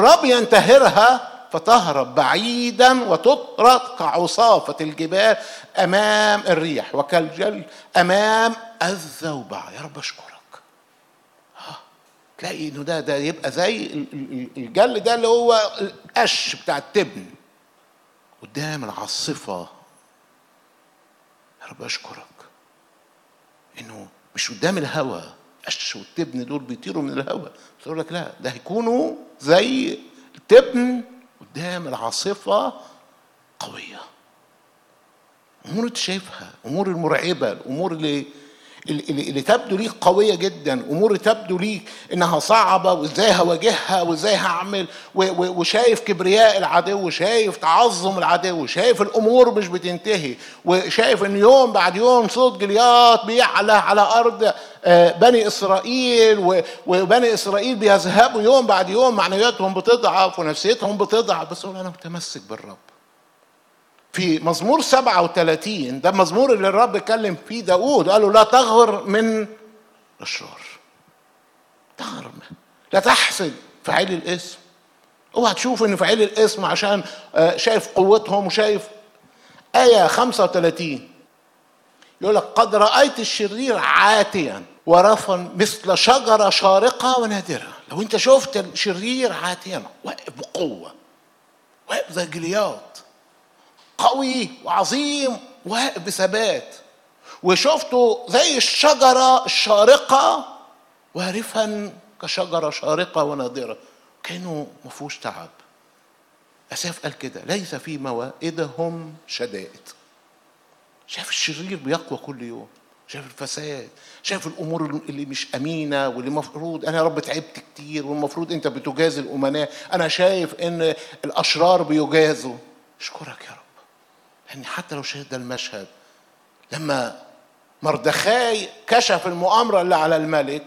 الرب ينتهرها فتهرب بعيدا وتطرد كعصافة الجبال أمام الريح وكالجل أمام الذوبعة يا رب أشكرك تلاقي انه ده ده يبقى زي الجل ده اللي هو القش بتاع التبن قدام العاصفة يا رب أشكرك إنه مش قدام الهوى قش والتبن دول بيطيروا من الهوى بس أقول لك لا ده هيكونوا زي التبن قدام العاصفة قوية أمور أنت شايفها أمور المرعبة الأمور اللي اللي, اللي تبدو ليك قوية جدا أمور تبدو ليك إنها صعبة وإزاي هواجهها وإزاي هعمل وشايف كبرياء العدو وشايف تعظم العدو وشايف الأمور مش بتنتهي وشايف إن يوم بعد يوم صوت جليات بيعلى على أرض بني إسرائيل وبني إسرائيل بيذهبوا يوم بعد يوم معنوياتهم بتضعف ونفسيتهم بتضعف بس أقول أنا متمسك بالرب في مزمور 37 ده المزمور اللي الرب اتكلم فيه داود قال له لا تغر من الشر تغر لا تحسد فعيل الاسم اوعى تشوف ان فعيل الاسم عشان شايف قوتهم وشايف آية 35 يقول لك قد رأيت الشرير عاتيا ورفا مثل شجرة شارقة ونادرة لو انت شفت الشرير عاتيا واقف بقوة واقف زي جليات قوي وعظيم واقف بثبات وشفته زي الشجرة الشارقة وارفا كشجرة شارقة ونادرة كانوا ما فيهوش تعب أساف قال كده ليس في موائدهم شدائد شايف الشرير بيقوى كل يوم شايف الفساد شايف الامور اللي مش امينه واللي المفروض انا يا رب تعبت كتير والمفروض انت بتجازي الامناء انا شايف ان الاشرار بيجازوا اشكرك يا رب لأن حتى لو شاهد ده المشهد لما مردخاي كشف المؤامرة اللي على الملك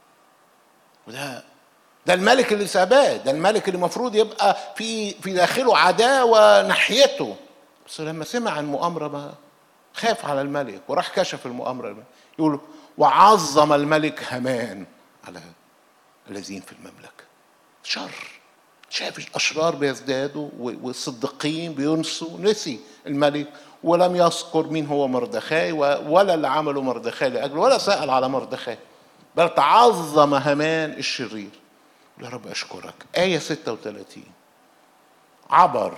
وده ده الملك اللي ساباه ده الملك اللي المفروض يبقى في في داخله عداوة ناحيته بس لما سمع عن المؤامرة ما خاف على الملك وراح كشف المؤامرة يقول وعظم الملك همان على الذين في المملكة شر شايف الاشرار بيزدادوا والصديقين بينسوا نسي الملك ولم يذكر مين هو مردخاي ولا اللي عمله مردخاي لاجله ولا سال على مردخاي بل تعظم همان الشرير يا رب اشكرك ايه 36 عبر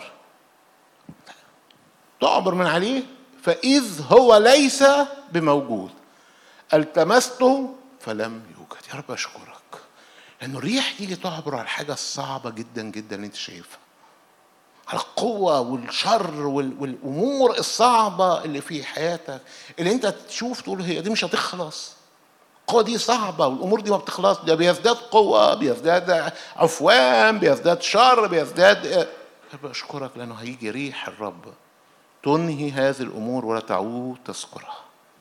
تعبر من عليه فاذ هو ليس بموجود التمسته فلم يوجد يا رب اشكرك لأنه الريح تيجي تعبر على الحاجة الصعبة جدا جدا اللي أنت شايفها على القوة والشر والأمور الصعبة اللي في حياتك اللي أنت تشوف تقول هي دي مش هتخلص القوة دي صعبة والأمور دي ما بتخلص ده بيزداد قوة بيزداد عفوان بيزداد شر بيزداد أشكرك لأنه هيجي ريح الرب تنهي هذه الأمور ولا تعود تذكرها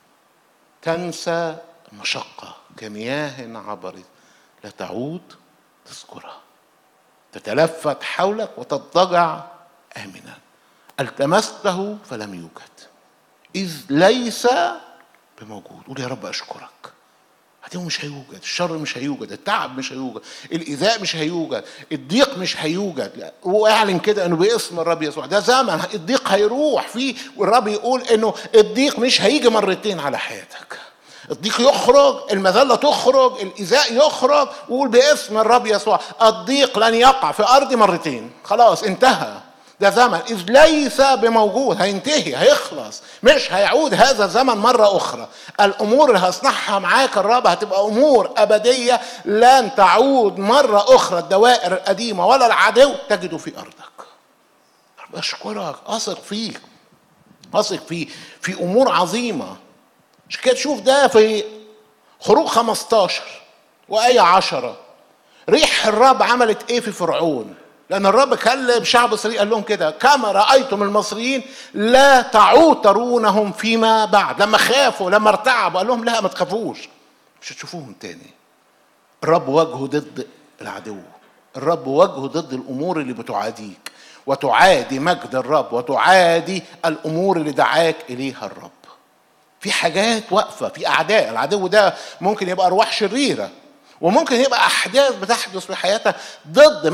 تنسى المشقة كمياه عبرت لا تعود تذكرها تتلفت حولك وتضطجع آمنا التمسته فلم يوجد إذ ليس بموجود قول يا رب أشكرك هتلاقيه مش هيوجد الشر مش هيوجد التعب مش هيوجد الإيذاء مش هيوجد الضيق مش هيوجد لا هو اعلن كده انه باسم الرب يسوع ده زمن الضيق هيروح فيه والرب يقول انه الضيق مش هيجي مرتين على حياتك الضيق يخرج المذلة تخرج الإيذاء يخرج وقول باسم الرب يسوع الضيق لن يقع في أرضي مرتين خلاص انتهى ده زمن إذ ليس بموجود هينتهي هيخلص مش هيعود هذا الزمن مرة أخرى الأمور اللي هصنعها معاك الرب هتبقى أمور أبدية لن تعود مرة أخرى الدوائر القديمة ولا العدو تجده في أرضك أشكرك أثق فيك أثق فيه في أمور عظيمة مش كده تشوف ده في خروج 15 وآية 10 ريح الرب عملت ايه في فرعون لأن الرب كلم شعب إسرائيل قال لهم كده كما رأيتم المصريين لا تعود ترونهم فيما بعد لما خافوا لما ارتعبوا قال لهم لا ما تخافوش مش هتشوفوهم تاني الرب وجهه ضد العدو الرب وجهه ضد الأمور اللي بتعاديك وتعادي مجد الرب وتعادي الأمور اللي دعاك إليها الرب في حاجات واقفة في أعداء العدو ده ممكن يبقى أرواح شريرة وممكن يبقى أحداث بتحدث في حياتك ضد